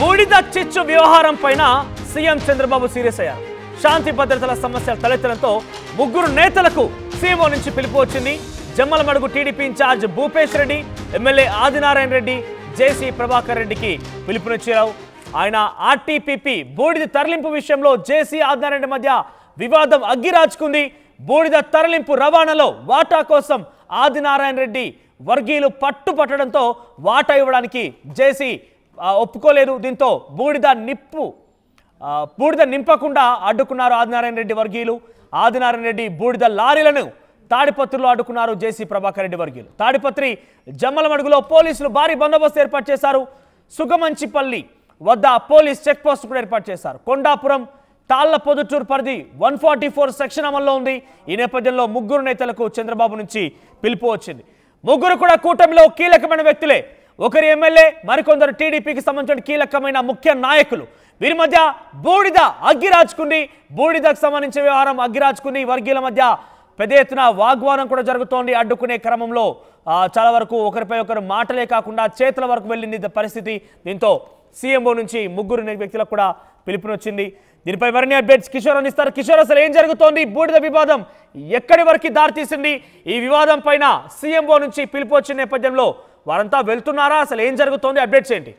బూడిద చిచ్చు వ్యవహారం పైన సీఎం చంద్రబాబు సీరియస్ అయ్యారు శాంతి భద్రతల సమస్యలు తలెత్తడంతో ముగ్గురు నేతలకు సీఎంఓ నుంచి పిలుపు వచ్చింది జమ్మలమడుగు టీడీపీ ఇన్ఛార్జ్ భూపేష్ రెడ్డి ఎమ్మెల్యే ఆదినారాయణ రెడ్డి జేసీ ప్రభాకర్ రెడ్డికి పిలుపునిచ్చారు ఆయన ఆర్టీపీపీ బూడిద తరలింపు విషయంలో జేసీ ఆదినారాయణ రెడ్డి మధ్య వివాదం అగ్గిరాచుకుంది బూడిద తరలింపు రవాణాలో వాటా కోసం ఆదినారాయణ రెడ్డి వర్గీయులు పట్టుపట్టడంతో వాటా ఇవ్వడానికి జేసీ ఆ, ఒప్పుకోలేదు దీంతో బూడిద నిప్పు ఆ, బూడిద నింపకుండా అడ్డుకున్నారు ఆదినారాయణ రెడ్డి వర్గీయులు ఆదినారాయణ రెడ్డి బూడిద లారీలను తాడిపత్రిలో అడ్డుకున్నారు జేసీ ప్రభాకర్ రెడ్డి వర్గీయులు తాడిపత్రి జమ్మలమడుగులో పోలీసులు భారీ బందోబస్తు ఏర్పాటు చేశారు సుగమంచిపల్లి వద్ద పోలీస్ చెక్ పోస్ట్ కూడా ఏర్పాటు చేశారు కొండాపురం తాళ్ల పొదుటూరు పరిధి వన్ ఫార్టీ ఫోర్ సెక్షన్ అమల్లో ఉంది ఈ నేపథ్యంలో ముగ్గురు నేతలకు చంద్రబాబు నుంచి పిలుపు వచ్చింది ముగ్గురు కూడా కూటమిలో కీలకమైన వ్యక్తులే ఒకరి ఎమ్మెల్యే మరికొందరు టీడీపీకి సంబంధించిన కీలకమైన ముఖ్య నాయకులు వీరి మధ్య బూడిద అగ్గిరాజుకుంది బూడిదకు సంబంధించిన వ్యవహారం అగ్గిరాజుకుని వర్గీయుల మధ్య పెద్ద ఎత్తున వాగ్వాదం కూడా జరుగుతోంది అడ్డుకునే క్రమంలో ఆ, చాలా వరకు ఒకరిపై ఒకరు మాటలే కాకుండా చేతుల వరకు వెళ్ళింది ఇది పరిస్థితి దీంతో సీఎంఓ నుంచి ముగ్గురు వ్యక్తులకు కూడా పిలుపునొచ్చింది దీనిపై మరిన్ని అప్డేట్స్ కిషోర్ అందిస్తారు కిషోర్ అసలు ఏం జరుగుతోంది బూడిద వివాదం ఎక్కడి వరకు దారితీసింది ఈ వివాదం పైన సీఎంఓ నుంచి పిలుపు వచ్చిన నేపథ్యంలో వారంతా వెళ్తున్నారా అసలు ఏం జరుగుతోంది అప్డేట్స్ ఏంటి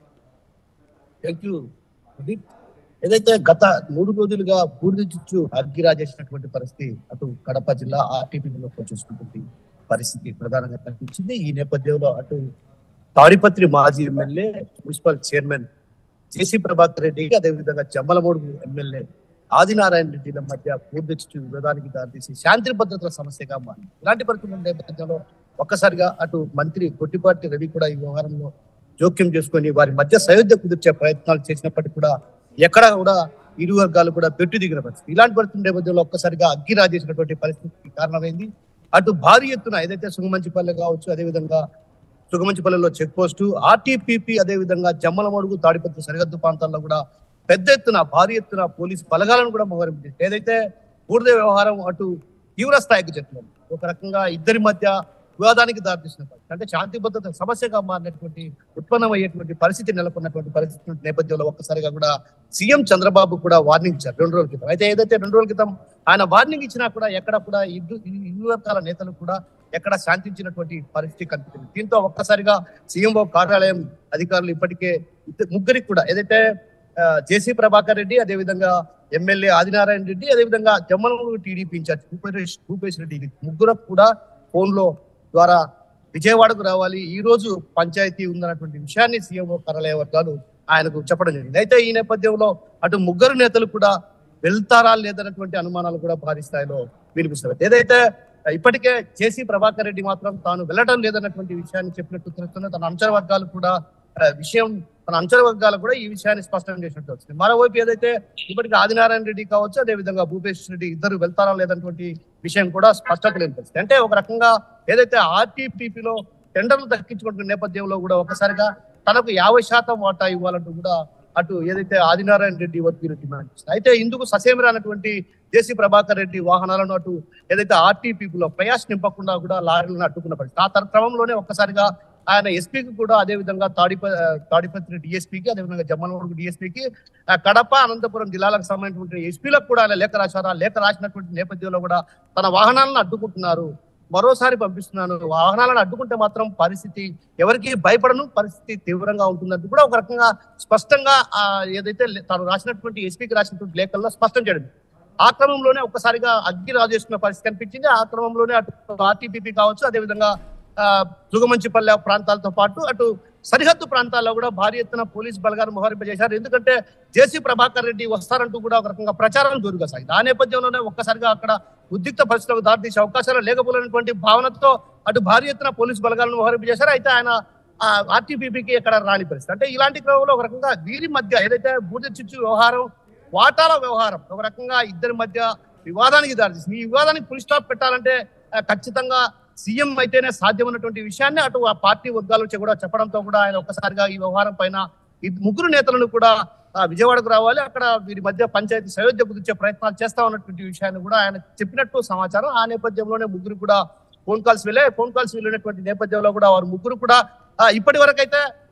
థ్యాంక్ యూ ప్రదీప్ ఏదైతే గత మూడు రోజులుగా బూడిద చుచ్చు అగ్గిరాజేసినటువంటి పరిస్థితి అటు కడప జిల్లా ఆర్టీపీలో చూసుకుంటుంది పరిస్థితి ప్రధానంగా కనిపించింది ఈ నేపథ్యంలో అటు తాడిపత్రి మాజీ MLA municipal chairman JC Prabhakar Reddy అదేవిధంగా జమ్మలమూడు ఎమ్మెల్యే ఆదినారాయణ రెడ్డిల మధ్య బూడిద చుచ్చు విరోధానికి దారితీసి శాంతి భద్రతల సమస్యగా మారింది ఇలాంటి పరిస్థితుల నేపథ్యంలో ఒక్కసారిగా అటు మంత్రి గొట్టిపాటి రవి కూడా ఈ వ్యవహారంలో జోక్యం చేసుకొని వారి మధ్య సయోధ్య కుదిర్చే ప్రయత్నాలు చేసినప్పటికీ కూడా ఎక్కడ కూడా ఇరు వర్గాలు కూడా పెట్టు దిగిన పరిస్థితి ఇలాంటి పరిస్థితి నేపథ్యంలో ఒక్కసారిగా అగ్గి రాజేసినటువంటి పరిస్థితికి కారణమైంది అటు భారీ ఎత్తున ఏదైతే సుగమంచిపల్లె కావచ్చు అదేవిధంగా సుగమంచిపల్లెలో చెక్ పోస్టు ఆర్టీపీపీ అదేవిధంగా జమ్మలమడుగు తాడిపత్రి సరిహద్దు ప్రాంతాల్లో కూడా పెద్ద ఎత్తున భారీ ఎత్తున పోలీసు బలగాలను కూడా మోహరించింది ఏదైతే బూడిద వ్యవహారం అటు తీవ్ర స్థాయికి చెప్తుంది ఒక రకంగా ఇద్దరి మధ్య వివాదానికి దారితీసిన పరిస్థితి అంటే శాంతి భద్రత సమస్యగా మారినటువంటి ఉత్పన్నమయ్యేటువంటి పరిస్థితి నెలకొన్నటువంటి పరిస్థితి నేపథ్యంలో ఒక్కసారిగా కూడా సీఎం చంద్రబాబు కూడా వార్నింగ్ ఇచ్చారు రెండు రోజుల క్రితం అయితే ఏదైతే రెండు రోజుల క్రితం ఆయన వార్నింగ్ ఇచ్చినా కూడా ఎక్కడ కూడా ఇరు ఇరు వర్గాల నేతలు కూడా ఎక్కడ శాంతించినటువంటి పరిస్థితి కనిపించింది దీంతో ఒక్కసారిగా సీఎంఓ కార్యాలయం అధికారులు ఇప్పటికే ఇద్ద- ముగ్గురికి కూడా ఏదైతే ఆ, జేసీ ప్రభాకర్ రెడ్డి అదేవిధంగా ఎమ్మెల్యే ఆదినారాయణ రెడ్డి అదేవిధంగా జమ్మలమూరు టీడీపీ ఇన్ఛార్జ్ భూపేష్ భూపేష్ రెడ్డి ముగ్గురు కూడా ఫోన్ లో ద్వారా విజయవాడకు రావాలి ఈ రోజు పంచాయతీ ఉందన్నటువంటి విషయాన్ని సీఎంఓ కార్యాలయ వర్గాలు ఆయనకు చెప్పడం జరిగింది అయితే ఈ నేపథ్యంలో అటు ముగ్గురు నేతలు కూడా వెళ్తారా లేదన్నటువంటి అనుమానాలు కూడా భారీ స్థాయిలో వినిపిస్తున్నాయి ఏదైతే ఇప్పటికే జేసీ ప్రభాకర్ రెడ్డి మాత్రం తాను వెళ్ళడం లేదన్నటువంటి విషయాన్ని చెప్పినట్టు తెలుస్తుంది తన అంచన వర్గాలు కూడా ఆ, విషయం తన అంచన వర్గాలు కూడా ఈ విషయాన్ని స్పష్టం చేసినట్టు వచ్చింది మరోవైపు ఏదైతే ఇప్పటికి ఆదినారాయణ రెడ్డి కావచ్చు అదేవిధంగా భూపేష్ రెడ్డి ఇద్దరు వెళ్తారా లేదన్నటువంటి విషయం కూడా స్పష్టత లేని పరిస్థితి అంటే ఒక రకంగా ఏదైతే ఆర్టీపీపీలో టెండర్లు దక్కించుకుంటున్న నేపథ్యంలో కూడా ఒకసారిగా తనకు యాభై శాతం వాటా ఇవ్వాలంటూ కూడా అటు ఏదైతే ఆదినారాయణ రెడ్డి వర్గీయులు డిమాండ్ చేస్తారు అయితే ఇందుకు ససేమిరానటువంటి జేసీ ప్రభాకర్ రెడ్డి వాహనాలను అటు ఏదైతే ఆర్టీపీలో ప్రయాస్ నింపకుండా కూడా లారీలను అడ్డుకున్న పరిస్థితి ఆ తర- క్రమంలోనే ఒక్కసారిగా ఆయన ఎస్పీకి కూడా అదే విధంగా తాడిప తాడిపత్రి డిఎస్పీకి అదేవిధంగా జమ్మలమడుగు డిఎస్పీకి కడప అనంతపురం జిల్లాలకు సంబంధించినటువంటి ఎస్పీలకు కూడా ఆయన లేఖ రాశారు ఆ లేఖ రాసినటువంటి నేపథ్యంలో కూడా తన వాహనాలను అడ్డుకుంటున్నారు మరోసారి పంపిస్తున్నాను వాహనాలను అడ్డుకుంటే మాత్రం పరిస్థితి ఎవరికి భయపడను పరిస్థితి తీవ్రంగా ఉంటుందంటూ కూడా ఒక రకంగా స్పష్టంగా ఆ ఏదైతే లే- తాను రాసినటువంటి ఎస్పీకి రాసినటువంటి లేఖల్లో స్పష్టం చేయడం ఆ క్రమంలోనే ఒక్కసారిగా అగ్గి రాజేసుకున్న పరిస్థితి కనిపించింది ఆ క్రమంలోనే అటు ఆర్టీపీపీ కావచ్చు అదేవిధంగా ఆ, దుగమంచిపల్లె ప్రాంతాలతో పాటు అటు సరిహద్దు ప్రాంతాల్లో కూడా భారీ ఎత్తున పోలీస్ బలగాలు మోహరింపజేశారు ఎందుకంటే జేసీ ప్రభాకర్ రెడ్డి వస్తారంటూ కూడా ఒక రకంగా ప్రచారం జోరుగా సాగింది ఆ నేపథ్యంలోనే ఒక్కసారిగా అక్కడ ఉద్రిక్త పరిస్థితులకు దారితీసే అవకాశాలు లేకపోలేనటువంటి భావనతో అటు భారీ ఎత్తున పోలీస్ బలగాలను మోహరింపజేశారు అయితే ఆయన ఆర్టీపీపీకి ఎక్కడ రాని పరిస్థితి అంటే ఇలాంటి క్రమంలో ఒక రకంగా వీరి మధ్య ఏదైతే బూడిద చిచ్చు వ్యవహారం వాటాల వ్యవహారం ఒక రకంగా ఇద్దరి మధ్య వివాదానికి దారితీసింది ఈ వివాదానికి ఫుల్ స్టాప్ పెట్టాలంటే ఆ, ఖచ్చితంగా సీఎం అయితేనే సాధ్యమైనటువంటి విషయాన్ని అటు ఆ పార్టీ వర్గాల నుంచి కూడా చెప్పడంతో కూడా ఆయన ఒక్కసారిగా ఈ వ్యవహారం పైన ఈ ముగ్గురు నేతలను కూడా ఆ, విజయవాడకు రావాలి అక్కడ వీరి మధ్య పంచాయతీ సయోధ్య కుదిర్చే ప్రయత్నాలు చేస్తా ఉన్నటువంటి విషయాన్ని కూడా ఆయన చెప్పినట్టు సమాచారం ఆ నేపథ్యంలోనే ముగ్గురు కూడా ఫోన్ కాల్స్ వెళ్ళే ఫోన్ కాల్స్ వెళ్ళినటువంటి నేపథ్యంలో కూడా వారు ముగ్గురు కూడా ఆ, ఇప్పటి వరకు అయితే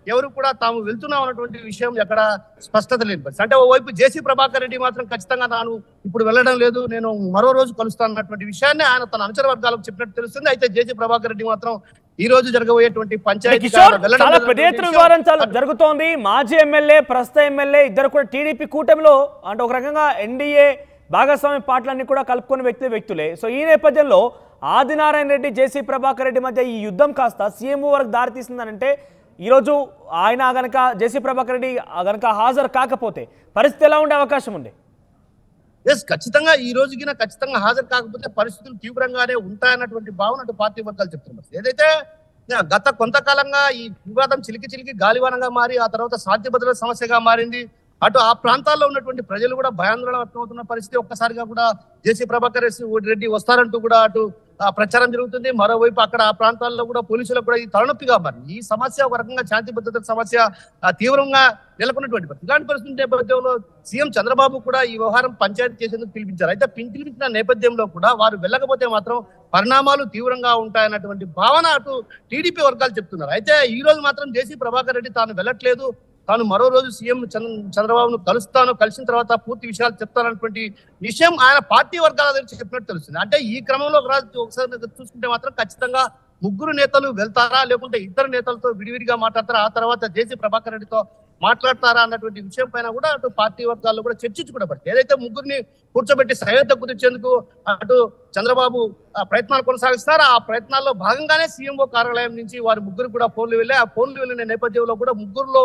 ఎవరు కూడా తాము వెళ్తున్నాం అన్నటువంటి విషయం ఎక్కడ స్పష్టత లేని పరిస్థితి అంటే ఓవైపు జేసీ ప్రభాకర్ రెడ్డి మాత్రం ఖచ్చితంగా తాను ఇప్పుడు వెళ్ళడం లేదు నేను మరో రోజు కలుస్తాను అన్నటువంటి విషయాన్ని ఆయన తన అనుచర వర్గాలకు చెప్పినట్టు తెలుస్తుంది అయితే జేసీ ప్రభాకర్ రెడ్డి మాత్రం ఈ రోజు జరగబోయేటువంటి పంచాయతీ కిషోర్ చాలా పెద్ద ఎత్తున వ్యవహారం చాలా జరుగుతోంది మాజీ ఎమ్మెల్యే ప్రస్తుత ఎమ్మెల్యే ఇద్దరు కూడా టీడీపీ కూటమిలో అంటే ఒక రకంగా ఎన్డీఏ భాగస్వామి పార్టీలన్నీ కూడా కలుపుకున్న వ్యక్తి వ్యక్తులే సో ఈ నేపథ్యంలో ఆదినారాయణ రెడ్డి జేసీ ప్రభాకర్ రెడ్డి మధ్య ఈ యుద్ధం కాస్త సీఎం వరకు దారితీసిందనంటే ఈరోజు ఆయన గనక జేసీ ప్రభాకర్ రెడ్డి గనక హాజరు కాకపోతే పరిస్థితి ఎలా ఉండే అవకాశం ఉంది ఎస్ ఖచ్చితంగా ఈ రోజుకిన ఖచ్చితంగా హాజరు కాకపోతే పరిస్థితులు తీవ్రంగానే ఉంటాయన్నటువంటి భావన అటు పార్టీ వర్గాలు చెప్తున్నారు ఏదైతే ఆ, గత కొంతకాలంగా ఈ వివాదం చిలికి చిలికి గాలివానంగా మారి ఆ తర్వాత శాంతి భద్రత సమస్యగా మారింది అటు ఆ ప్రాంతాల్లో ఉన్నటువంటి ప్రజలు కూడా భయాందోళన వ్యక్తమవుతున్న పరిస్థితి ఒక్కసారిగా కూడా జేసీ ప్రభాకర్ రెడ్డి వస్తారంటూ కూడా అటు ఆ, ప్రచారం జరుగుతుంది మరోవైపు అక్కడ ఆ ప్రాంతాల్లో కూడా పోలీసులకు కూడా ఇది తలనొప్పిగా మారింది ఈ సమస్య ఒక రకంగా శాంతి భద్రత సమస్య ఆ, తీవ్రంగా నెలకొన్నటువంటి పరిస్థితి ఇలాంటి పరిస్థితి నేపథ్యంలో సీఎం చంద్రబాబు కూడా ఈ వ్యవహారం పంచాయతీ చేసేందుకు పిలిపించారు అయితే పిం- పిలిపించిన నేపథ్యంలో కూడా వారు వెళ్ళకపోతే మాత్రం పరిణామాలు తీవ్రంగా ఉంటాయన్నటువంటి భావన అటు టీడీపీ వర్గాలు చెప్తున్నారు అయితే ఈ రోజు మాత్రం జేసీ ప్రభాకర్ రెడ్డి తాను వెళ్ళట్లేదు తాను మరో రోజు సీఎం చంద్ర- చంద్రబాబును కలుస్తాను కలిసిన తర్వాత పూర్తి విషయాలు చెప్తానన్నటువంటి విషయం ఆయన పార్టీ వర్గాల దగ్గర చెప్పినట్టు తెలుస్తుంది అంటే ఈ క్రమంలో ఒక రాజు- ఒకసారి చూసుకుంటే మాత్రం ఖచ్చితంగా ముగ్గురు నేతలు వెళ్తారా లేకుంటే ఇద్దరు నేతలతో విడివిడిగా మాట్లాడతారా ఆ తర్వాత జేసీ ప్రభాకర్ రెడ్డితో మాట్లాడతారా అన్నటువంటి విషయం పైన కూడా అటు పార్టీ వర్గాల్లో కూడా చర్చించుకోబడుతుంది ఏదైతే ముగ్గురిని కూర్చోబెట్టి సయోధ్య కుదిర్చేందుకు అటు చంద్రబాబు ఆ, ప్రయత్నాలు కొనసాగిస్తున్నారు ఆ ప్రయత్నాల్లో భాగంగానే సీఎంఓ కార్యాలయం నుంచి వారి ముగ్గురు కూడా ఫోన్లు వెళ్ళి ఆ ఫోన్లు వెళ్ళిన నేపథ్యంలో కూడా ముగ్గురులో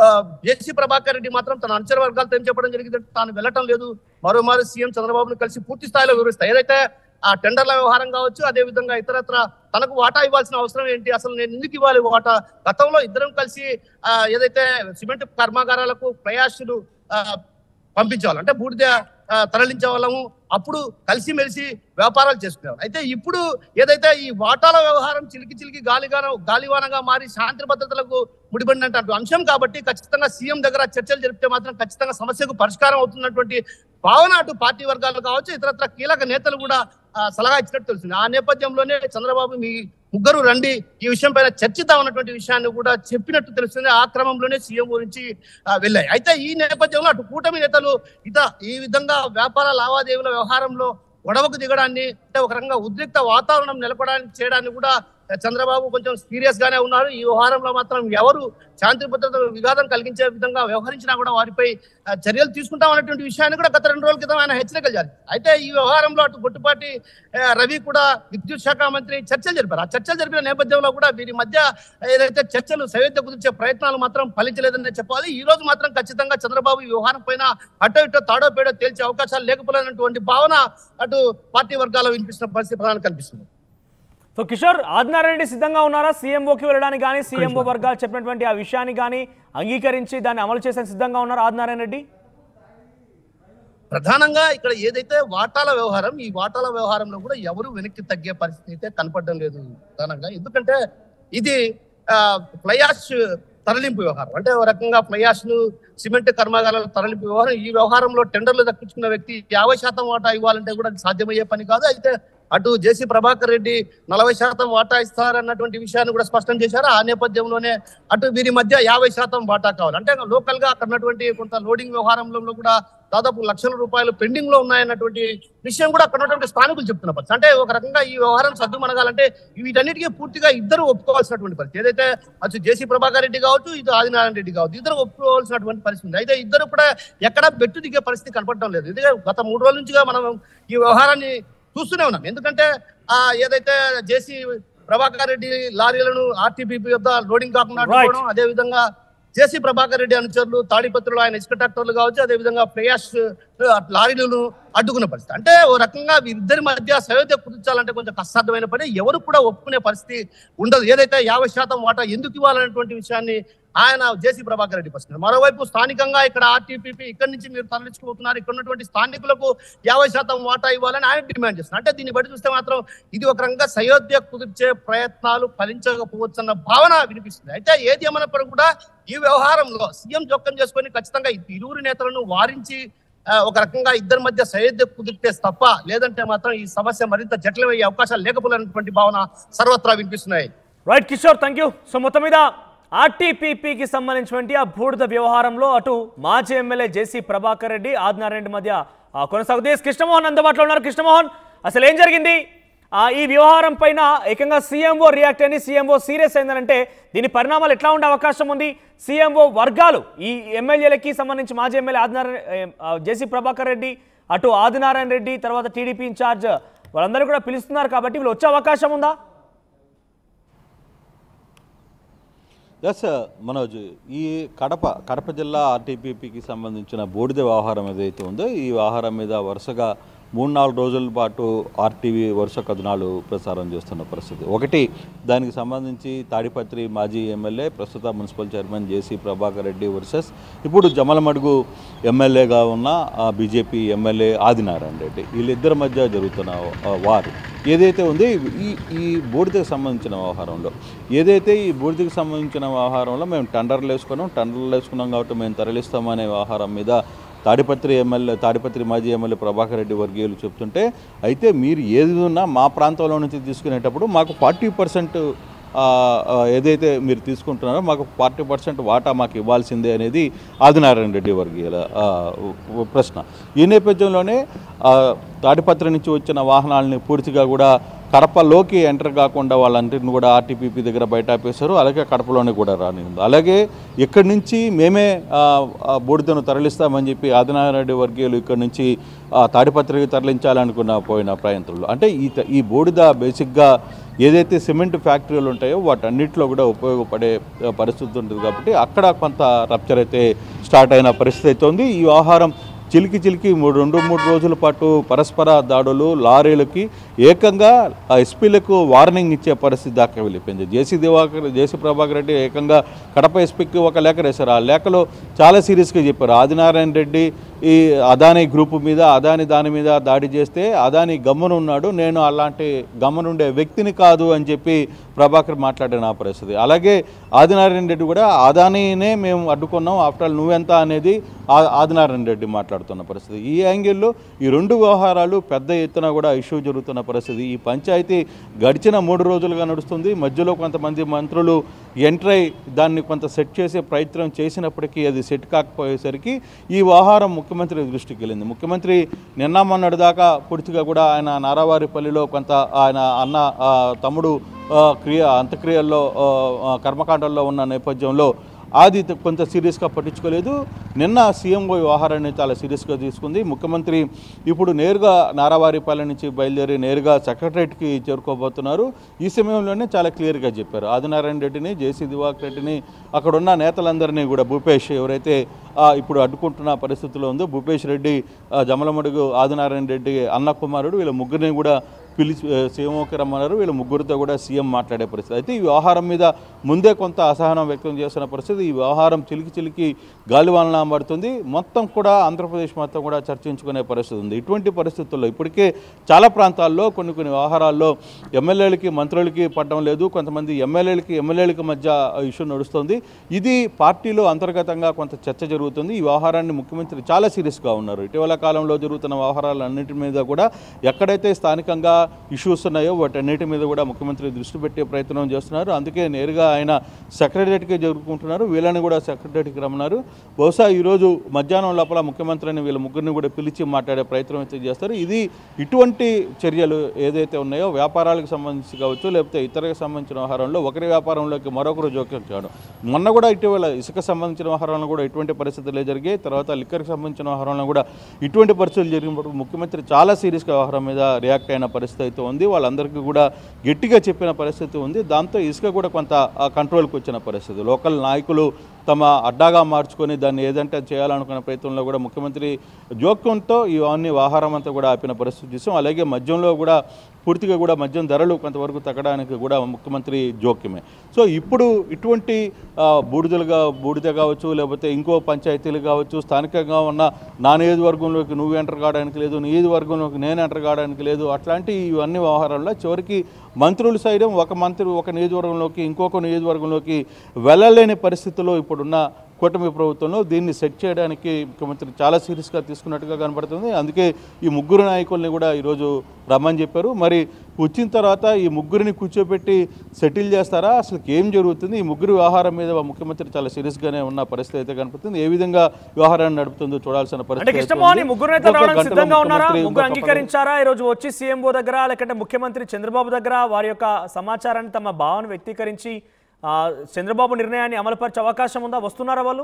జేసీ ప్రభాకర్ రెడ్డి మాత్రం తన అనుచర వర్గాలతో ఏం చెప్పడం జరిగింది తాను వెళ్ళటం లేదు మరోమారు సీఎం చంద్రబాబును కలిసి పూర్తి స్థాయిలో వివరిస్తారు ఏదైతే ఆ టెండర్ల వ్యవహారం కావచ్చు అదే విధంగా ఇతరత్ర తనకు వాటా ఇవ్వాల్సిన అవసరం ఏంటి అసలు నేను ఎందుకు ఇవ్వాలి వాటా గతంలో ఇద్దరం కలిసి ఆ, ఏదైతే సిమెంట్ కర్మాగారాలకు ప్రయాసులు ఆ, పంపించేవాళ్ళం అంటే బూడిద ఆ, తరలించే వాళ్ళము అప్పుడు కలిసిమెలిసి వ్యాపారాలు చేసుకునేవాళ్ళం అయితే ఇప్పుడు ఏదైతే ఈ వాటాల వ్యవహారం చిలికి చిలికి గాలిగాన గాలివానగా మారి శాంతి భద్రతలకు ముడిపడినటువంటి అంశం కాబట్టి ఖచ్చితంగా సీఎం దగ్గర చర్చలు జరిపితే మాత్రం ఖచ్చితంగా సమస్యకు పరిష్కారం అవుతున్నటువంటి భావన అటు పార్టీ వర్గాలు కావచ్చు ఇతరత్ర కీలక నేతలు కూడా ఆ, సలహా ఇచ్చినట్టు తెలుస్తుంది ఆ నేపథ్యంలోనే చంద్రబాబు మీ ముగ్గురు రండి ఈ విషయం పైన చర్చిద్దాం అన్నటువంటి విషయాన్ని కూడా చెప్పినట్టు తెలుస్తుంది ఆ క్రమంలోనే సీఎం గురించి ఆ, వెళ్ళాయి అయితే ఈ నేపథ్యంలో అటు కూటమి నేతలు ఇత ఈ విధంగా వ్యాపార లావాదేవీల వ్యవహారంలో గొడవకు దిగడాన్ని అంటే ఒక రకంగా ఉద్రిక్త వాతావరణం నెలకొడానికి చేయడాన్ని కూడా చంద్రబాబు కొంచెం సీరియస్ గానే ఉన్నారు ఈ వ్యవహారంలో మాత్రం ఎవరు శాంతి భద్రత విఘాతం కలిగించే విధంగా వ్యవహరించినా కూడా వారిపై ఆ, చర్యలు తీసుకుంటాం అన్నటువంటి విషయాన్ని కూడా గత రెండు రోజుల క్రితం ఆయన హెచ్చరికలు జారీ అయితే ఈ వ్యవహారంలో అటు గుట్టుపాటి ఆ, రవి కూడా విద్యుత్ శాఖ మంత్రి చర్చలు జరిపారు ఆ చర్చలు జరిపిన నేపథ్యంలో కూడా వీరి మధ్య ఏదైతే చర్చలు సైవేద్య కుదిర్చే ప్రయత్నాలు మాత్రం ఫలించలేదని చెప్పాలి ఈ రోజు మాత్రం ఖచ్చితంగా చంద్రబాబు ఈ వ్యవహారం పైన అటో ఇటో తాడో పేడో తేల్చే అవకాశాలు లేకపోలేనటువంటి భావన అటు పార్టీ వర్గాల్లో వినిపిస్తున్న పరిస్థితి ప్రధానం కనిపిస్తుంది సో కిషోర్ ఆదినారాయణ రెడ్డి సిద్ధంగా ఉన్నారా సీఎంఓకి వెళ్ళడానికి కానీ సీఎంఓ వర్గాలు చెప్పినటువంటి ఆ విషయాన్ని కానీ అంగీకరించి దాన్ని అమలు చేసేందుకు సిద్ధంగా ఉన్నారు ఆదినారాయణ రెడ్డి ప్రధానంగా ఇక్కడ ఏదైతే వాటాల వ్యవహారం ఈ వాటాల వ్యవహారంలో కూడా ఎవరు వెనక్కి తగ్గే పరిస్థితి అయితే కనపడడం లేదు ప్రధానంగా ఎందుకంటే ఇది ఫ్లయాష్ తరలింపు వ్యవహారం అంటే ఒక రకంగా ఫ్లయాష్ ను సిమెంట్ కర్మాగారాల తరలింపు వ్యవహారం ఈ వ్యవహారంలో టెండర్లు దక్కించుకున్న వ్యక్తి యాభై శాతం వాటా ఇవ్వాలంటే కూడా అది సాధ్యమయ్యే పని కాదు అయితే అటు జేసీ ప్రభాకర్ రెడ్డి నలభై శాతం వాటా ఇస్తారన్నటువంటి విషయాన్ని కూడా స్పష్టం చేశారు ఆ నేపథ్యంలోనే అటు వీరి మధ్య యాభై శాతం వాటా కావాలి అంటే లోకల్ గా అక్కడ ఉన్నటువంటి కొంత లోడింగ్ వ్యవహారంలో కూడా దాదాపు లక్షల రూపాయలు పెండింగ్ లో ఉన్నాయన్నటువంటి విషయం కూడా అక్కడ ఉన్నటువంటి స్థానికులు చెప్తున్న పరిస్థితి అంటే ఒక రకంగా ఈ వ్యవహారం సద్దు మనగాలంటే వీటన్నిటికీ పూర్తిగా ఇద్దరు ఒప్పుకోవాల్సినటువంటి పరిస్థితి ఏదైతే అటు జేసీ ప్రభాకర్ రెడ్డి కావచ్చు ఇటు ఆదినారాయణ రెడ్డి కావచ్చు ఇద్దరు ఒప్పుకోవాల్సినటువంటి పరిస్థితి ఉంది అయితే ఇద్దరు కూడా ఎక్కడా బెట్టు దిగే పరిస్థితి కనపడడం లేదు ఎందుకంటే గత మూడు రోజుల నుంచిగా మనం ఈ వ్యవహారాన్ని చూస్తూనే ఉన్నాం ఎందుకంటే ఆ ఏదైతే జేసీ ప్రభాకర్ రెడ్డి లారీలను ఆర్టీపీపీ వద్ద లోడింగ్ కాకుండా Right. అడ్డుకోవడం అదే విధంగా జేసీ ప్రభాకర్ రెడ్డి అనుచరులు తాడిపత్రులు ఆయన ఇసుక ట్రాక్టర్లు కావచ్చు అదే విధంగా ఫ్లయాష్ లారీలను అడ్డుకున్న పరిస్థితి అంటే ఓ రకంగా వీరిద్దరి మధ్య సయోధ్య కుదించాలంటే కొంచెం కష్టమైన పని ఎవరు కూడా ఒప్పుకునే పరిస్థితి ఉండదు ఏదైతే యాభై శాతం వాటా ఎందుకు ఇవ్వాలనేటువంటి విషయాన్ని ఆయన జేసీ ప్రభాకర్ రెడ్డి ప్రశ్న మరోవైపు స్థానికంగా ఇక్కడ ఆర్టీపీపీ ఇక్కడి నుంచి మీరు తరలించుకుపోతున్నారు ఇక్కడ ఉన్నటువంటి స్థానికులకు యాభై శాతం వాటా ఇవ్వాలని ఆయన డిమాండ్ చేస్తున్నారు అంటే దీన్ని బట్టి చూస్తే మాత్రం ఇది ఒక రకంగా సయోధ్య కుదిర్చే ప్రయత్నాలు ఫలించకపోవచ్చు అన్న భావన వినిపిస్తుంది అయితే ఏది ఏమైనప్పటికీ కూడా ఈ వ్యవహారంలో సీఎం జోక్యం చేసుకొని ఖచ్చితంగా ఈ ఇరువురు నేతలను వారించి ఆ, ఒక రకంగా ఇద్దరి మధ్య సయోధ్య కుదిరితే తప్ప లేదంటే మాత్రం ఈ సమస్య మరింత జటిలమయ్యే అవకాశాలు లేకపోలేనటువంటి భావన సర్వత్రా వినిపిస్తున్నాయి right Kishore thank you so మొత్తం మీద ఆర్టీపీపీకి సంబంధించినటువంటి ఆ బూడిద వ్యవహారంలో అటు మాజీ ఎమ్మెల్యే జేసీ ప్రభాకర్ రెడ్డి ఆదినారాయణ రెడ్డి మధ్య ఆ, కొనసాగుతుంది ఎస్ కృష్ణమోహన్ అందుబాటులో ఉన్నారు కృష్ణమోహన్ అసలు ఏం జరిగింది ఆ, ఈ వ్యవహారం పైన ఏకంగా సీఎంఓ రియాక్ట్ అయింది సీఎంఓ సీరియస్ అయిందనంటే దీని పరిణామాలు ఎట్లా ఉండే అవకాశం ఉంది సీఎంఓ వర్గాలు ఈ ఎమ్మెల్యేలకి సంబంధించి మాజీ ఎమ్మెల్యే ఆదినారాయణ జేసీ ప్రభాకర్ రెడ్డి అటు ఆదినారాయణ రెడ్డి తర్వాత టీడీపీ ఇన్ఛార్జ్ వాళ్ళందరూ కూడా పిలుస్తున్నారు కాబట్టి వీళ్ళు వచ్చే అవకాశం ఉందా ఎస్ మనోజ్ ఈ కడప కడప జిల్లా ఆర్టీపీపీకి సంబంధించిన బూడిద వ్యవహారం ఏదైతే ఉందో ఈ వ్యవహారం మీద వరుసగా మూడు నాలుగు రోజుల పాటు ఆర్టీవీ వరుస కథనాలు ప్రసారం చేస్తున్న పరిస్థితి ఒకటి దానికి సంబంధించి తాడిపత్రి మాజీ ఎమ్మెల్యే ప్రస్తుత municipal chairman JC Prabhakar Reddy versus ఇప్పుడు జమలమడుగు ఎమ్మెల్యేగా ఉన్న ఆ, బీజేపీ ఎమ్మెల్యే ఆదినారాయణ రెడ్డి వీళ్ళిద్దరి మధ్య జరుగుతున్న ఆ, వారు ఏదైతే ఉంది ఈ ఈ బూడిదకు సంబంధించిన వ్యవహారంలో ఏదైతే ఈ బూడిదకు సంబంధించిన వ్యవహారంలో మేము టెండర్లు వేసుకున్నాం టెండర్లు వేసుకున్నాం కాబట్టి మేము తరలిస్తామనే వ్యవహారం మీద తాడిపత్రి ఎమ్మెల్యే తాడిపత్రి మాజీ ఎమ్మెల్యే ప్రభాకర్ రెడ్డి వర్గీయులు చెప్తుంటే అయితే మీరు ఏది ఉన్నా మా ప్రాంతంలో నుంచి తీసుకునేటప్పుడు మాకు ఫార్టీ పర్సెంట్ ఏదైతే మీరు తీసుకుంటున్నారో మాకు ఫార్టీ పర్సెంట్ వాటా మాకు ఇవ్వాల్సిందే అనేది ఆదినారాయణ రెడ్డి వర్గీయుల ఆ, ప్రశ్న ఈ నేపథ్యంలోనే ఆ, తాడిపత్రి నుంచి వచ్చిన వాహనాలని పూర్తిగా కూడా కడపలోకి ఎంటర్ కాకుండా వాళ్ళందరిని కూడా ఆర్టీపీపీ దగ్గర బయట ఆపేశారు అలాగే కడపలోనే కూడా రానింది అలాగే ఇక్కడి నుంచి మేమే ఆ, ఆ బూడిదను తరలిస్తామని చెప్పి ఆదినారాయణ రెడ్డి వర్గీయులు ఇక్కడి నుంచి ఆ, తాడిపత్రికి తరలించాలనుకున్న పోయిన ప్రయంత్రంలో అంటే ఈ త- ఈ బూడిద బేసిక్గా ఏదైతే సిమెంట్ ఫ్యాక్టరీలు ఉంటాయో వాటన్నిటిలో కూడా ఉపయోగపడే ఆ, పరిస్థితి ఉంటుంది కాబట్టి అక్కడ కొంత రప్చర్ అయితే స్టార్ట్ అయిన పరిస్థితి అయితే ఉంది ఈ వ్యవహారం చిలికి చిలికి మూడు రెండు మూడు రోజుల పాటు పరస్పర దాడులు లారీలకి ఏకంగా ఆ ఎస్పీలకు వార్నింగ్ ఇచ్చే పరిస్థితి దాకా వెళ్ళిపోయింది జేసీ దివాకర్ జేసీ ప్రభాకర్ రెడ్డి ఏకంగా కడప ఎస్పీకి ఒక లేఖ రాశారు ఆ లేఖలో చాలా సీరియస్గా చెప్పారు ఆదినారాయణ రెడ్డి ఈ అదానీ గ్రూప్ మీద అదాని దాని మీద దాడి చేస్తే అదాని గమ్మున ఉన్నాడు నేను అలాంటి గమ్మునుండే వ్యక్తిని కాదు అని చెప్పి ప్రభాకర్ మాట్లాడిన ఆ పరిస్థితి అలాగే ఆదినారాయణ రెడ్డి కూడా అదానీనే మేము అడ్డుకున్నాం ఆఫ్టర్ ఆల్ నువ్వెంత అనేది ఆ- ఆదినారాయణ రెడ్డి మాట్లాడుతున్న పరిస్థితి ఈ యాంగిల్లో ఈ రెండు వ్యవహారాలు పెద్ద ఎత్తున కూడా ఇష్యూ జరుగుతున్న పరిస్థితి ఈ పంచాయతీ గడిచిన మూడు రోజులుగా నడుస్తుంది మధ్యలో కొంతమంది మంత్రులు ఎంటర్ అయి దాన్ని కొంత సెట్ చేసే ప్రయత్నం చేసినప్పటికీ అది సెట్ కాకపోయేసరికి ఈ వ్యవహారం ముఖ్యమంత్రి దృష్టికి వెళ్ళింది ముఖ్యమంత్రి నిన్న మొన్నటి దాకా పూర్తిగా కూడా ఆయన నారావారిపల్లిలో కొంత ఆయన అన్న ఆ, తమ్ముడు ఆ, క్రియ అంత్యక్రియల్లో ఆ, ఆ, కర్మకాండల్లో ఉన్న నేపథ్యంలో అది త- కొంత సీరియస్గా పట్టించుకోలేదు నిన్న సీఎంఓ వ్యవహారాన్ని చాలా సీరియస్గా తీసుకుంది ముఖ్యమంత్రి ఇప్పుడు నేరుగా నారావారిపాలెం నుంచి బయలుదేరి నేరుగా సెక్రటరేట్కి చేరుకోబోతున్నారు ఈ సమయంలోనే చాలా క్లియర్గా చెప్పారు ఆదినారాయణ రెడ్డిని జేసీ దివాకర్ రెడ్డిని అక్కడ ఉన్న నేతలందరినీ కూడా భూపేష్ ఎవరైతే ఆ, ఇప్పుడు అడ్డుకుంటున్న పరిస్థితిలో ఉందో భూపేష్ రెడ్డి ఆ, జమలమడుగు ఆదినారాయణ రెడ్డి అన్న కుమారుడు వీళ్ళ ముగ్గురిని కూడా పిలిచి ఆ, సీఎంఓకి రమ్మన్నారు వీళ్ళ ముగ్గురితో కూడా సీఎం మాట్లాడే పరిస్థితి అయితే ఈ వ్యవహారం మీద ముందే కొంత అసహనం వ్యక్తం చేస్తున్న పరిస్థితి ఈ వ్యవహారం చిలికి చిలికి గాలివాలన పడుతుంది మొత్తం కూడా ఆంధ్రప్రదేశ్ మొత్తం కూడా చర్చించుకునే పరిస్థితి ఉంది ఇటువంటి పరిస్థితుల్లో ఇప్పటికే చాలా ప్రాంతాల్లో కొన్ని కొన్ని వ్యవహారాల్లో ఎమ్మెల్యేలకి మంత్రులకి పడడం లేదు కొంతమంది ఎమ్మెల్యేలకి ఎమ్మెల్యేలకి మధ్య ఇష్యూ నడుస్తుంది ఇది పార్టీలో అంతర్గతంగా కొంత చర్చ జరుగుతుంది ఈ వ్యవహారాన్ని ముఖ్యమంత్రి చాలా సీరియస్గా ఉన్నారు ఇటీవల కాలంలో జరుగుతున్న వ్యవహారాలన్నింటి మీద కూడా ఎక్కడైతే స్థానికంగా ఇష్యూస్ ఉన్నాయో వాటన్నిటి మీద కూడా ముఖ్యమంత్రి దృష్టి పెట్టే ప్రయత్నం చేస్తున్నారు అందుకే నేరుగా ఆయన సెక్రటరియట్కి జరుపుకుంటున్నారు వీళ్ళని కూడా సెక్రటరియట్కి రమ్మన్నారు బహుశా ఈరోజు మధ్యాహ్నం లోపల ముఖ్యమంత్రిని వీళ్ళ ముగ్గురిని కూడా పిలిచి మాట్లాడే ప్రయత్నం అయితే చేస్తారు ఇది ఇటువంటి చర్యలు ఏదైతే ఉన్నాయో వ్యాపారాలకు సంబంధించి కావచ్చు లేకపోతే ఇతరకు సంబంధించిన వ్యవహారంలో ఒకరి వ్యాపారంలోకి మరొకరు జోక్యం చేయడం మొన్న కూడా ఇటీవల ఇసుక సంబంధించిన వ్యవహారంలో కూడా ఇటువంటి పరిస్థితులే జరిగాయి తర్వాత లిక్కర్కి సంబంధించిన వ్యవహారంలో కూడా ఇటువంటి పరిస్థితులు జరిగినప్పుడు ముఖ్యమంత్రి చాలా సీరియస్గా వ్యవహారం మీద రియాక్ట్ అయిన పరిస్థితి అయితే ఉంది వాళ్ళందరికీ కూడా గట్టిగా చెప్పిన పరిస్థితి ఉంది దాంతో ఇసుక కూడా కొంత ఆ, కంట్రోల్కి వచ్చిన పరిస్థితి లోకల్ నాయకులు తమ అడ్డాగా మార్చుకొని దాన్ని ఏదంటే అది చేయాలనుకున్న ప్రయత్నంలో కూడా ముఖ్యమంత్రి జోక్యంతో ఇవన్నీ ఆహారం అంతా కూడా ఆపిన పరిస్థితి చూసాం అలాగే మద్యంలో కూడా పూర్తిగా కూడా మద్యం ధరలు కొంతవరకు తగ్గడానికి కూడా ముఖ్యమంత్రి జోక్యమే సో ఇప్పుడు ఇటువంటి ఆ, బూడిదలుగా బూడిద కావచ్చు లేకపోతే ఇంకో పంచాయతీలు కావచ్చు స్థానికంగా ఉన్న నా నియోజకవర్గంలోకి నువ్వు ఎంటర్ కావడానికి లేదు నీ నియోజకవర్గంలోకి నేను ఎంటర్ కావడానికి లేదు అట్లాంటి ఇవన్నీ వ్యవహారాల్లో చివరికి మంత్రులు సైతం ఒక మంత్రి ఒక నియోజకవర్గంలోకి ఇంకొక నియోజకవర్గంలోకి వెళ్ళలేని పరిస్థితిలో ఇప్పుడున్న కూటమి ప్రభుత్వంలో దీన్ని సెట్ చేయడానికి ముఖ్యమంత్రి చాలా సీరియస్గా తీసుకున్నట్టుగా కనబడుతుంది అందుకే ఈ ముగ్గురు నాయకుల్ని కూడా ఈరోజు రమ్మని చెప్పారు మరి వచ్చిన తర్వాత ఈ ముగ్గురిని కూర్చోబెట్టి సెటిల్ చేస్తారా అసలు ఏం జరుగుతుంది ఈ ముగ్గురు వ్యవహారం మీద ముఖ్యమంత్రి చాలా సీరియస్గానే ఉన్న పరిస్థితి అయితే కనపడుతుంది ఏ విధంగా వ్యవహారాన్ని నడుపుతుందో చూడాల్సిన అంటే పరిస్థితి అయితే కృష్ణమోహన్ ఉంది. ముగ్గురు నేతలు ఇంకొక రావడానికి గంటలో సిద్ధంగా ఉన్నారా ముఖ్యమంత్రి ముగ్గురు ఇంకొక అంగీకరించారా ఈ రోజు వచ్చి సీఎంఓ దగ్గర లేకంటే ముఖ్యమంత్రి చంద్రబాబు దగ్గర వారి యొక్క సమాచారాన్ని తమ భావన వ్యక్తీకరించి ఆ, చంద్రబాబు నిర్ణయాన్ని అమలుపరిచే అవకాశం ఉందా వస్తున్నారా వాళ్ళు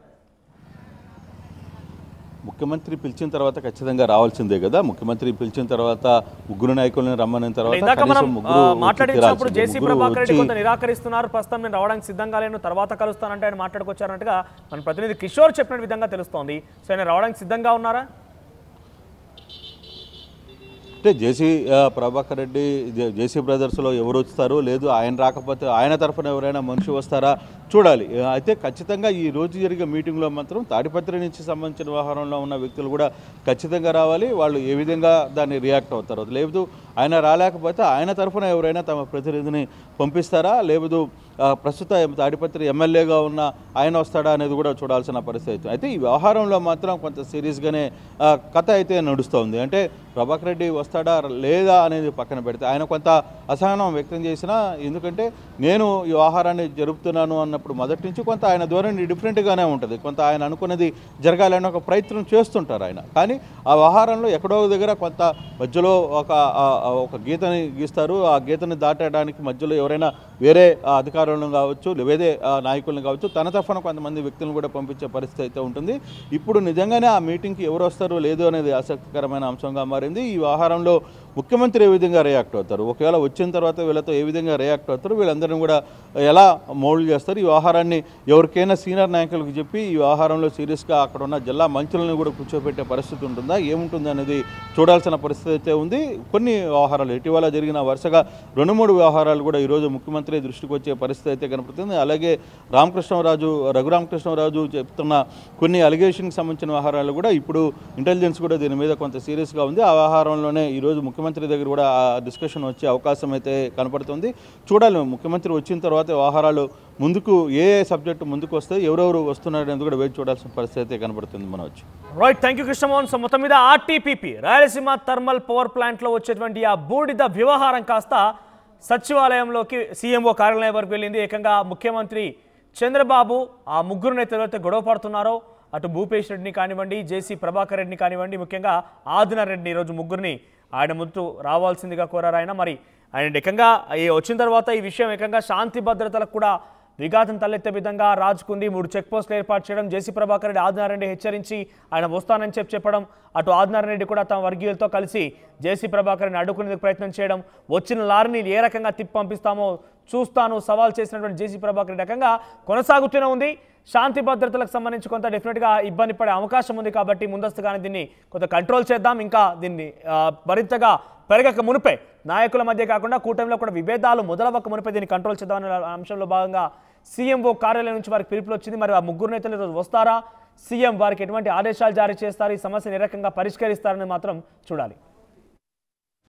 ముఖ్యమంత్రి పిలిచిన తర్వాత ఖచ్చితంగా రావాల్సిందే కదా ముఖ్యమంత్రి పిలిచిన తర్వాత ముగ్గురు నాయకులను రమ్మని తర్వాత ఇందాక మనం కనీసం ముగ్గురు ఆ, వచ్చి మాట్లాడించినప్పుడు తీరాల్సిందే. జేసీ ముగ్గురు ప్రభాకర్ రెడ్డి వచ్చి కొంత నిరాకరిస్తున్నారు ప్రస్తుతం నేను రావడానికి సిద్ధంగా లేను తర్వాత కలుస్తానంటే ఆయన మాట్లాడుకొచ్చారంటగా మన ప్రతినిధి కిషోర్ చెప్పిన విధంగా తెలుస్తోంది సో ఆయన రావడానికి సిద్ధంగా ఉన్నారా అంటే జేసీ ఆ, ప్రభాకర్ రెడ్డి జే- జేసీ బ్రదర్స్లో ఎవరు వస్తారు లేదు ఆయన రాకపోతే ఆయన తరఫున ఎవరైనా మనిషి వస్తారా చూడాలి ఆ, అయితే ఖచ్చితంగా ఈ రోజు జరిగే మీటింగ్లో మాత్రం తాడిపత్రి నుంచి సంబంధించిన వ్యవహారంలో ఉన్న వ్యక్తులు కూడా ఖచ్చితంగా రావాలి వాళ్ళు ఏ విధంగా దాన్ని రియాక్ట్ అవుతారో లేదు ఆయన రాలేకపోతే ఆయన తరఫున ఎవరైనా తమ ప్రతినిధిని పంపిస్తారా లేదు ఆ, ప్రస్తుత తాడిపత్రి ఎమ్మెల్యేగా ఉన్న ఆయన వస్తాడా అనేది కూడా చూడాల్సిన పరిస్థితి అయితే అయితే ఈ వ్యవహారంలో మాత్రం కొంత సీరియస్గానే ఆ, కథ అయితే నడుస్తోంది అంటే ప్రభాకర్ రెడ్డి వస్తాడా లేదా అనేది పక్కన పెడితే ఆయన కొంత అసహనం వ్యక్తం చేసినా ఎందుకంటే నేను ఈ వ్యవహారాన్ని జరుపుతున్నాను అన్నప్పుడు మొదటి నుంచి కొంత ఆయన ధోరణి డిఫరెంట్గానే ఉంటుంది కొంత ఆయన అనుకున్నది జరగాలని ఒక ప్రయత్నం చేస్తుంటారు ఆయన కానీ ఆ వ్యవహారంలో ఎక్కడో ఒక దగ్గర కొంత మధ్యలో ఒక ఆ- ఆ ఒక గీతని గీస్తారు ఆ గీతని దాటడానికి మధ్యలో ఎవరైనా వేరే ఆ అధికారులను కావచ్చు వేరే ఆ నాయకులను కావచ్చు తన తరఫున కొంతమంది వ్యక్తులను కూడా పంపించే పరిస్థితి అయితే ఉంటుంది ఇప్పుడు నిజంగానే ఆ మీటింగ్కి ఎవరు వస్తారో లేదో అనేది ఆసక్తికరమైన అంశంగా మారింది ఈ వ్యవహారంలో ముఖ్యమంత్రి ఏ విధంగా రియాక్ట్ అవుతారు ఒకవేళ వచ్చిన తర్వాత వీళ్ళతో ఏ విధంగా రియాక్ట్ అవుతారు వీళ్ళందరినీ కూడా ఎలా మౌల్డ్ చేస్తారు ఈ వ్యవహారాన్ని ఎవరికైనా సీనియర్ నాయకులకు చెప్పి ఈ వ్యవహారంలో సీరియస్గా అక్కడ ఉన్న జిల్లా మంత్రులను కూడా కూర్చోబెట్టే పరిస్థితి ఉంటుందా ఏముంటుంది అనేది చూడాల్సిన పరిస్థితి అయితే ఉంది కొన్ని వ్యవహారాలు ఇటీవల జరిగిన వరుసగా రెండు మూడు వ్యవహారాలు కూడా ఈరోజు ముఖ్యమంత్రి దృష్టికి వచ్చే పరిస్థితి అయితే కనపడుతుంది అలాగే రామకృష్ణరాజు రఘురామకృష్ణరాజు చెప్తున్న కొన్ని అలిగేషన్కి సంబంధించిన వ్యవహారాలు కూడా ఇప్పుడు ఇంటెలిజెన్స్ కూడా దీని మీద కొంత సీరియస్గా ఉంది ఆ వ్యవహారంలోనే ఈరోజు ముఖ్యమంత్రి దగ్గర కూడా ఆ డిస్కషన్ వచ్చే అవకాశం అయితే కనపడుతుంది చూడాలి ముఖ్యమంత్రి వచ్చిన తర్వాత వ్యవహారాలు ముందుకు ఏ ఏ సబ్జెక్టు ముందుకు వస్తాయి ఎవరెవరు వస్తున్నారు అనేది కూడా వేచి చూడాల్సిన పరిస్థితి అయితే కనపడుతుంది మనం వచ్చి right thank you Krishnamohan so మొత్తం మీద ఆర్టీపీపీ రాయలసీమ థర్మల్ పవర్ ప్లాంట్లో వచ్చేటువంటి ఆ బూడిద వ్యవహారం కాస్త సచివాలయంలోకి సీఎంఓ కార్యాలయం వరకు వెళ్ళింది ఏకంగా ముఖ్యమంత్రి చంద్రబాబు ఆ ముగ్గురు నేతలు అయితే గొడవ పడుతున్నారో అటు భూపేష్ రెడ్డిని కానివ్వండి జేసీ ప్రభాకర్ రెడ్డిని కానివ్వండి ముఖ్యంగా ఆదినార్ రెడ్డిని ఈరోజు ముగ్గురిని ఆయన ముందు రావాల్సిందిగా కోరారు ఆయన మరి ఆయన ఏకంగా ఈ వచ్చిన తర్వాత ఈ విషయం ఏకంగా శాంతి భద్రతలకు కూడా విఘాతం తలెత్తే విధంగా రాజుకుంది మూడు చెక్ పోస్టులు ఏర్పాటు చేయడం జేసీ ప్రభాకర్ రెడ్డి ఆదినారాయణ హెచ్చరించి ఆయన వస్తానని చెప్పి చెప్పడం అటు ఆదినారాయణ రెడ్డి కూడా తమ వర్గీయులతో కలిసి జేసీ ప్రభాకర్ రెడ్డిని అడ్డుకునేందుకు ప్రయత్నం చేయడం వచ్చిన లారీని ఏ రకంగా తిప్పి పంపిస్తామో చూస్తాను సవాల్ చేసినటువంటి జేసీ ప్రభాకర్ రెడ్డి రకంగా కొనసాగుతూనే ఉంది శాంతి భద్రతలకు సంబంధించి కొంత డెఫినెట్గా ఇబ్బంది పడే అవకాశం ఉంది కాబట్టి ముందస్తుగానే దీన్ని కొంత కంట్రోల్ చేద్దాం ఇంకా దీన్ని ఆ, మరింతగా పెరగక మునిపే నాయకుల మధ్య కాకుండా కూటమిలో కూడా విభేదాలు మొదలవ్వక మునిపే దీన్ని కంట్రోల్ చేద్దామనే అంశంలో భాగంగా సీఎంఓ కార్యాలయం నుంచి వారికి పిలుపులు వచ్చింది మరి ఆ ముగ్గురు నేతలు ఈరోజు వస్తారా సీఎం వారికి ఎటువంటి ఆదేశాలు జారీ చేస్తారు ఈ సమస్యను ఏ రకంగా పరిష్కరిస్తారని మాత్రం చూడాలి